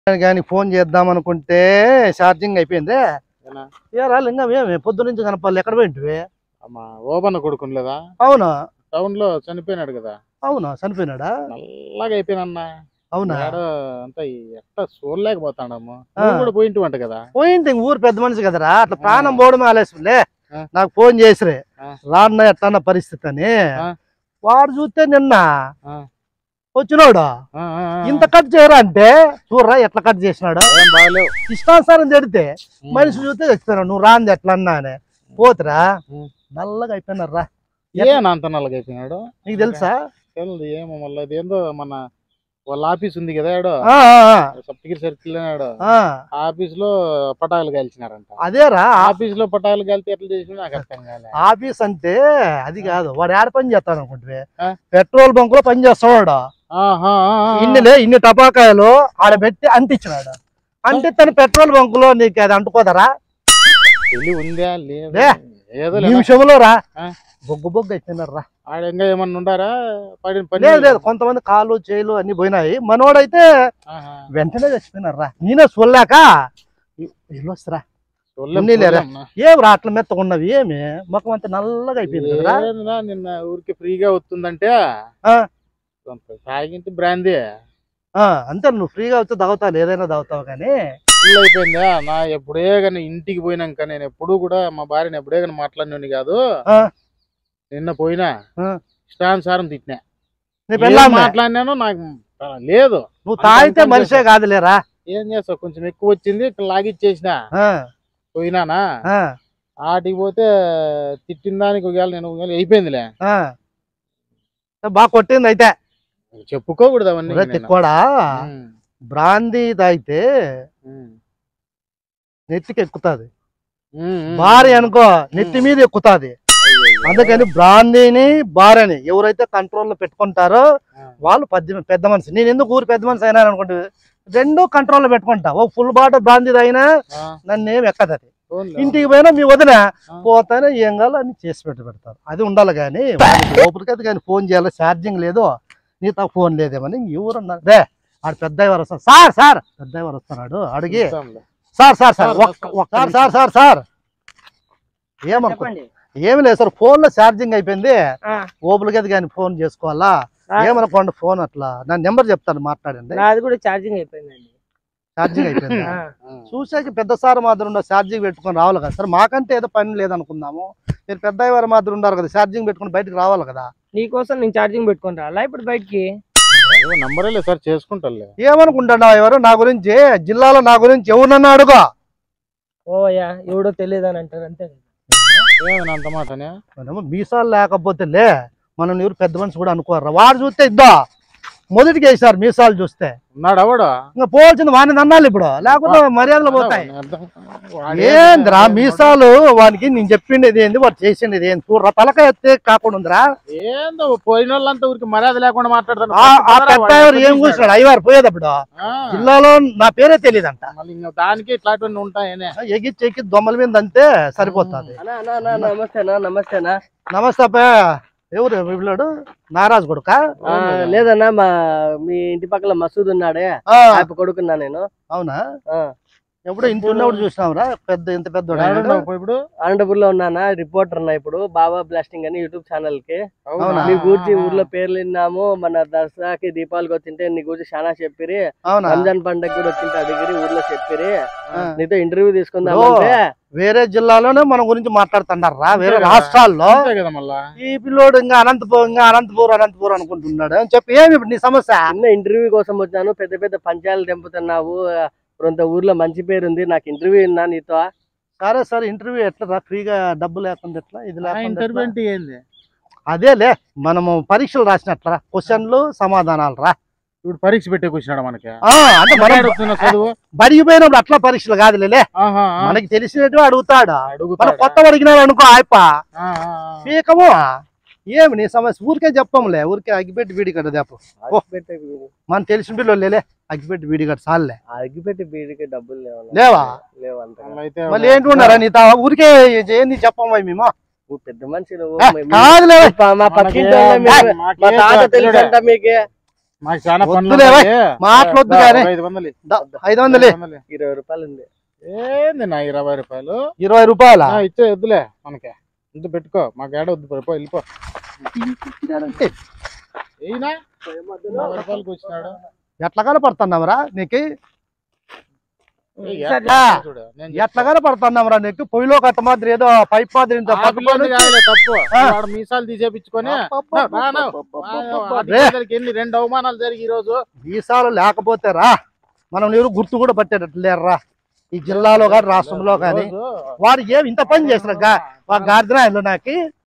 కానీ ఫోన్ చేద్దాం అనుకుంటే ఛార్జింగ్ అయిపోయింది ఏనా? ఏరా లింగం ఏమి పొద్దు నుంచి కనపాలి ఎక్కడ పోయింటివి మా ఓబన్న కొడుకుని లేదా అవునా టౌన్ లో చనిపోయినాడు కదా అవునా చనిపోయినాడా నల్లగా అయిపోయినన్నా అవునా ఏడో అంతా ఎట్ట చూడలేకపోతాడము నువ్వు కూడా పోయింటి వంట కదా పోయింటి ఇంక ఊరు పెద్ద మనిషి కదరా అట్లా ప్రాణం పోవడమే ఆలస్యంలే ఆ. నాకు ఫోన్ చేసిరే ఆ. రాన్న ఎట్లన్న పరిస్థితి అని ఆ. వాడు చూస్తే నిన్న ఆ. వచ్చినాడు ఆ, ఆ, ఆ. ఇంత కట్ చేయరా అంటే చూడరా ఎట్లా కట్ చేసినాడు ఏం బాగలేవు ఇష్టానుసారం తిడితే మనిషి చూస్తే చెప్తాను నువ్వు రాంది ఎట్లా అన్నా అని పోతురా ఉం. నల్లగా అయిపోయినారా ఏం అంత నల్లగా అయిపోయినాడు నీకు తెలుసా తెలియదు ఏమో మళ్ళీ అదేందో మన వాళ్ళ ఆఫీస్ ఉంది కదా ఏడో ఆ, ఆ, ఆ. సప్తగిరి సర్కిల్ ఆడు ఆ, ఆఫీస్ లో పటాకులు కాల్చినారంట అదేరా ఆఫీస్ లో పటాకులు కాల్చి ఎట్లా చేసినా నాకు అర్థం కాలే ఆఫీస్ అంటే అది కాదు వాడు ఆడ పని చేస్తాడు అనుకుంటే ఆ? పెట్రోల్ బంక్ లో పని చేస్తాడు ఆహా, ఆ, ఆ, ఆ. ఇన్నిలే ఇన్ని టపాకాయలు ఆడ పెట్టి అంటించినాడు అంటే తన పెట్రోల్ బంక్ లో నీకు అది అంటుకోదరా తెలివి ఉందా లేదు లే. ఏదో లేనా. నిమిషంలో రా ఆ. బొగ్గు బొగ్గు అయిపోయినారు రా ఆడ ఇంకా ఏమన్నా ఉండారా పడిన పని లేదు లేదు కొంతమంది కాళ్ళు చేలు అన్ని పోయినాయి మనోడైతే ఆహా. వెంటనే చచ్చిపోయినారు రా నేనే చూడలేక ఇల్లు వస్తారా చూడలేం, ఉంది లేరా? చూడలేం నా. ఏం రా అట్లా మెత్తకున్నవి ఏమి ముఖం అంతా నల్లగా అయిపోయింది కదరా ఏందిరా నిన్న ఊరికి ఫ్రీగా వస్తుందంటే ఆ. కొంత తాగింటి బ్రాందీ ఆ, అంతే నువ్వు ఫ్రీగా వచ్చి తాగుతావు ఏదైనా తాగుతావు కానీ ఫుల్ అయిపోయిందా నా ఎప్పుడే కానీ ఇంటికి పోయినాక నేను ఎప్పుడూ కూడా మా భార్యని ఎప్పుడే కానీ మాట్లాడినోని కాదు ఆ. నిన్న పోయినా ఆ. ఇష్టానుసారం తిట్టినా నీ ఏం పెళ్ళామే మాట్లాడినాను నాకు ఆ, లేదు నువ్వు అంత తాగితే అంత మనిషే కాదులేరా ఏం చేస్తావు కొంచెం ఎక్కువ వచ్చింది ఇక్కడ లాగిచ్చేసిన ఆ, పోయినానా ఆ, ఆటికి పోతే తిట్టిన దానికి ఒకవేళ నేను ఒకవేళ అయిపోయిందిలే ఆ. బాగా కొట్టింది అయితే చెప్పుకోకూడదు అవన్నీ ఒరే నేను. తిక్కోడా ఉమ్, బ్రాందీ తాగితే ఉమ్, నెత్తికి ఎక్కుతాది ఉమ్, ఉమ్. భార్య అనుకో నెత్తి మీద ఎక్కుతాది అయ్యయ్యో. అందుకని బ్రాందీని భార్యని ఎవరైతే కంట్రోల్లో పెట్టుకుంటారో ఆ. వాళ్ళు పెద్ద పెద్ద మనిషి నేను ఎందుకు ఊరు పెద్ద మనిషి అయినా అనుకుంటే రెండు కంట్రోల్లో పెట్టుకుంటా ఓ ఫుల్ బాటిల్ బ్రాందీ తాగినా ఆ, నన్ను ఏం ఎక్కదు అది పోన్లే. ఇంటికి పోయినా మీ వదిన ఆ. పోతానే ఏం కావాలో అన్ని చేసి పెట్టి పెడతారు అది ఉండాలి కానీ ఓపికది కానీ ఫోన్ చేయాలి ఛార్జింగ్ లేదు నీతో ఫోన్ లేదేమని ఎవరన్నారు రే ఆడు పెద్ద ఎవరు వస్తారు సార్ సార్ పెద్ద ఎవరు వస్తున్నాడు అడిగి చూద్దాంలే. సార్ సార్ సార్ సార్, ఒక్క- ఒక్క- సార్ సార్ సార్ సార్ ఏమనుకో చెప్పండి ఏమి లేదు సార్ ఫోన్ లో ఛార్జింగ్ అయిపోయింది ఆ, ఓపులకి కానీ ఫోన్ చేసుకోవాలా ఆ, ఏమనుకోండి ఫోన్ అట్లా నా నెంబర్ చెప్తాను మాట్లాడండి నాది కూడా ఛార్జింగ్ అయిపోయిందండి ఛార్జింగ్ అయిపోయింది ఆ, ఆ. చూసాక పెద్ద సార్ మాత్రం ఉన్న ఛార్జింగ్ పెట్టుకొని రావాలి కదా సార్ మాకంటే ఏదో పని లేదనుకుందాము మీరు పెద్ద వారు మాత్రం ఉన్నారు కదా ఛార్జింగ్ పెట్టుకొని బయటకు రావాలి కదా నీకోసం నేను ఛార్జింగ్ పెట్టుకొని రాలా ఇప్పుడు బయటికి ఏవో నంబరే లేదు సార్ చేసుకుంటాలే ఏమనుకుంటున్నావు ఎవరు నా గురించి జిల్లాలో నా గురించి ఎవరినన్నా అడుగు ఓ అయ్యా ఎవడో తెలియదు అని అంటారు అంతే కదా. ఏమని అంత మాటనే మనము మీసాలు లేకపోతే లే మనం ఎవరు పెద్ద మనిషి కూడా అనుకోరా వాడు చూస్తే ఇద్దా మొదటికి వేసారు మీసాలు చూస్తే ఉన్నాడు అవడు ఇంకా పోవాల్సింది వాడిని అన్నాలి ఇప్పుడు లేకపోతే మర్యాదలు పోతాయి ఏంద్రా మీసాలు వానికి నేను చెప్పిండేది ఏంది వాడు చేసిండేది ఏంది చూడరా తలకాయ ఎత్తే కాకుండా ఉందిరా ఏందో పోయిన వాళ్ళంతా ఊరికి మర్యాద లేకుండా మాట్లాడతాను ఆ ఆ పెద్ద ఎవరు ఏం కూర్చున్నాడు అయ్యవారు పోయేటప్పుడు ఆ, జిల్లాలో నా పేరే తెలియదంట మళ్ళీ ఇంకా దానికి ఇట్లాంటివన్నీ ఉంటాయనే ఎగిచ్చి ఎక్కి దొమ్మల మీద అంతే సరిపోతుంది అన్నా అన్నా అన్నా నమస్తేనా నమస్తేనా నమస్తే అప్ప ఎవరు పిల్లాడు నారాజు కొడుక ఆ, లేదన్నా మా మీ ఇంటి పక్కల మసూద్ ఉన్నాడే ఆయన కొడుకున్నా నేను అవునా ఆ, ఎప్పుడు ఇంటి ఉన్నప్పుడు చూసినావురా పెద్ద ఇంత పెద్ద ఏడున్నావు ఇప్పుడు అనంతపూర్ లో ఉన్నానా రిపోర్టర్ ఉన్నా ఇప్పుడు బాబా బ్లాస్టింగ్ అని యూట్యూబ్ ఛానల్ కి అవునా? నీ గురించి ఊర్లో పేర్లు విన్నాము మన దసరాకి దీపావళికి వచ్చింటే నీ గురించి చాలా చెప్పిరి అవునా రంజాన్ పండగ కూడా వచ్చింటే అడిగిరి ఊర్లో చెప్పిరి ఆ. నీతో ఇంటర్వ్యూ తీసుకుందాం ఓ. అంటే వేరే జిల్లాలోనే మన గురించి మాట్లాడుతున్నారా వేరే రాష్ట్రాల్లో అంతే కదా మళ్ళా ఈ పిల్లోడు ఇంకా అనంతపురం ఇంకా అనంతపూర్ అనంతపూర్ అనుకుంటున్నాడు అని చెప్పి ఏమి ఇప్పుడు నీ సమస్య చిన్న ఇంటర్వ్యూ కోసం వచ్చాను పెద్ద పెద్ద పంచాలు తెంపుతున్నావు కొంత ఊర్లో మంచి పేరు ఉంది నాకు ఇంటర్వ్యూ విన్నా నీతో సరే సరే ఇంటర్వ్యూ ఎట్లా రా ఫ్రీగా డబ్బు లేకుండా ఎట్లా ఇది లేకుండా ఇంటర్వ్యూ ఎట్లా? అంటే ఏంది అదేలే మనము పరీక్షలు రాసినట్లరా క్వశ్చన్లు సమాధానాలు రా ఇప్పుడు పరీక్ష పెట్టే కూర్చున్నాడు మనకి ఆ, అంటే మనం అడుగుతున్న చదువు బడికి పోయినప్పుడు అట్లా పరీక్షలు కాదులే ఆహా, ఆ. మనకి తెలిసినట్టు అడుగుతాడు మన అడుగుతాడా? కొత్త అడిగినాడు అనుకో ఆయప్ప ఆ, ఆ, ఆ. పీకము ఏమి నీ సమస్య ఊరికే చెప్పంలే ఊరికే అగ్గిపెట్టి బీడి కట్ట చెప్పు అగ్గిపెట్టే మన తెలిసిన పిల్లలు లేలే అగ్గిపెట్టి బీడి కట్ట చాలులే అగ్గిపెట్టి బీడికి డబ్బులు లేవు లేవా లేవు అంత మళ్ళీ అయితే మళ్ళీ ఏంటి ఉన్నారా నీ తా ఊరికే ఏంది చెప్పం మేము నువ్వు పెద్ద మనిషి నువ్వు ఏ, మీ- కాదులే మా- మా పక్కింటి వాళ్ళ మనకే- మీ- మా మాకే తాత పిల్లడే. తెలుసంట మీకే నాకు చాలా పనులు వద్దులే ఉన్నాయి. మాటలొద్దు దా, కానీ ఒక ఐదు వందలు ఇ. దా, ఐదు వందలే ఐదు వందలు ఇ. ఇరవై రూపాయలు ఉంది ఏంది నా ఇరవై రూపాయలు ఇరవై రూపాయల ఆ, ఇచ్చే వద్దులే మనకి ఇంత పెట్టుకో మాకు ఏడ వద్దు పో వెళ్ళిపో ఏయినా ఇరవై రూపాయలకి వచ్చినాడు ఎట్లా కనపడుతున్నావురా నీకు ఏయ్, సరే. ఎట్లా చూడు నేను ఎట్లా కనపడుతున్నావురా నీకు పొయ్యిలో కట్ట మాదిరి ఏదో పైప్ మాదిరి ఇంత ఆ పట్టుకొని పిల్లోడిది కాదులే తప్పు ఆ. వాడు మీసాలు తీసేపించుకొని రే, ఎన్ని రెండు అవమానాలు జరిగి ఈ రోజు వీసాలు లేకపోతే రా మనం ఎవరు గుర్తు కూడా పట్టేటట్లు లేరురా ఈ జిల్లాలో కానీ రాష్ట్రంలో కానీ రోజు వాడు ఏం ఇంత పని చేసిన గా గార్జన నాకు